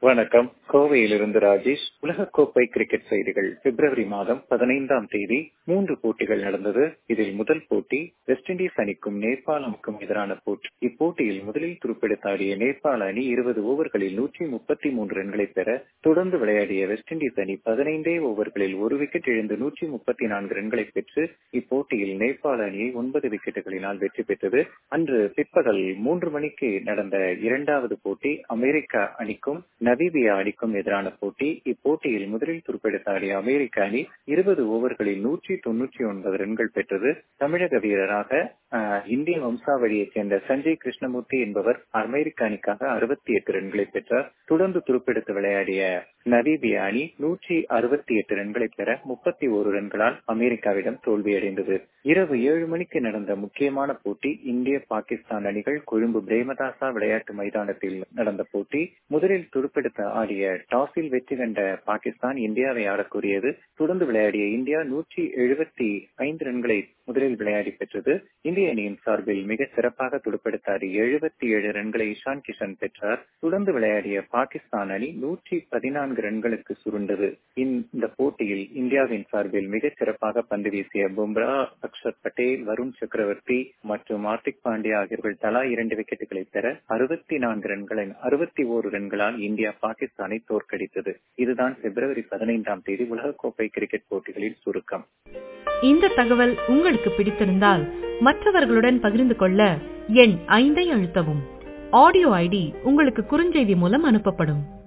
வணக்கம் கோவையிலிருந்து ராஜேஷ் உலகக்கோப்பை கிரிக்கெட் செய்திகள் பிப்ரவரி மாதம் பதினைந்தாம் தேதி மூன்று போட்டிகள் நடந்தது இதில் முதல் போட்டி வெஸ்ட் இண்டீஸ் அணிக்கும் நேபாளமுக்கும் எதிரான போட்டி இப்போட்டியில் முதலில் துருப்பெடுத்தாடிய நேபாள அணி இருபது ஓவர்களில் நூற்றி முப்பத்தி மூன்று ரன்களை பெற தொடர்ந்து விளையாடிய வெஸ்ட் இண்டீஸ் அணி பதினைந்தே ஓவர்களில் ஒரு விக்கெட் இழந்து நூற்றி முப்பத்தி நான்கு ரன்களை பெற்று இப்போட்டியில் நேபாள அணியை ஒன்பது விக்கெட்டுகளினால் வெற்றி பெற்றது அன்று பிற்பகல் மூன்று மணிக்கு நடந்த இரண்டாவது போட்டி அமெரிக்கா அணிக்கும் நவீபியா அணிக்கும் எதிரான போட்டி இப்போட்டியில் முதலில் துருப்பெடுத்தாடிய அமெரிக்க அணி இருபது ஓவர்களில் நூற்றி தொன்னூற்றி ஒன்பது ரன்கள் பெற்றது தமிழக வீரராக இந்திய வம்சாவளியைச் சேர்ந்த சஞ்சய் கிருஷ்ணமூர்த்தி என்பவர் அமெரிக்க அணிக்காக அறுபத்தி எட்டு ரன்களை பெற்றார் தொடர்ந்து துருப்பெடுத்து விளையாடிய நவீபியா அணி நூற்றி அறுபத்தி எட்டு ரன்களை பெற முப்பத்தி ஒரு ரன்களால் அமெரிக்காவிடம் தோல்வியடைந்தது இரவு ஏழு மணிக்கு நடந்த முக்கியமான போட்டி இந்திய பாகிஸ்தான் அணிகள் கொழும்பு பிரேமதாசா விளையாட்டு மைதானத்தில் நடந்த போட்டி முதலில் துடுப்பெடுத்த ஆடிய டாஸில் வெற்றி கண்ட பாகிஸ்தான் இந்தியாவை ஆடக்கூறியது தொடர்ந்து விளையாடிய இந்தியா நூற்றி எழுபத்தி ஐந்து ரன்களை முதலில் விளையாடி பெற்றது இந்திய அணியின் சார்பில் மிக சிறப்பாக துடுப்பெடுத்தாடி எழுபத்தி ஏழு ரன்களை இஷான் கிஷன் பெற்றார் தொடர்ந்து விளையாடிய பாகிஸ்தான் அணி நூற்றி பதினான்கு ரன்களுக்கு சுருண்டது இந்த போட்டியில் இந்தியாவின் சார்பில் மிக சிறப்பாக பந்து வீசிய பும்ரா அக்ஷர் பட்டேல் வருண் சக்கரவர்த்தி மற்றும் ஹார்திக் பாண்டியா ஆகியோர்கள் தலா இரண்டு விக்கெட்டுகளை பெற அறுபத்தி நான்கு ரன்களின் அறுபத்தி ஓரு ரன்களால் இந்தியா பாகிஸ்தானை தோற்கடித்தது இதுதான் பிப்ரவரி பதினைந்தாம் தேதி உலகக்கோப்பை கிரிக்கெட் போட்டிகளில் சுருக்கம் இந்த தகவல் உங்களுக்கு பிடித்திருந்தால் மற்றவர்களுடன் பகிர்ந்து கொள்ள எண் ஐந்தை அழுத்தவும் ஆடியோ ஐடி உங்களுக்கு குறுஞ்செய்தி மூலம் அனுப்பப்படும்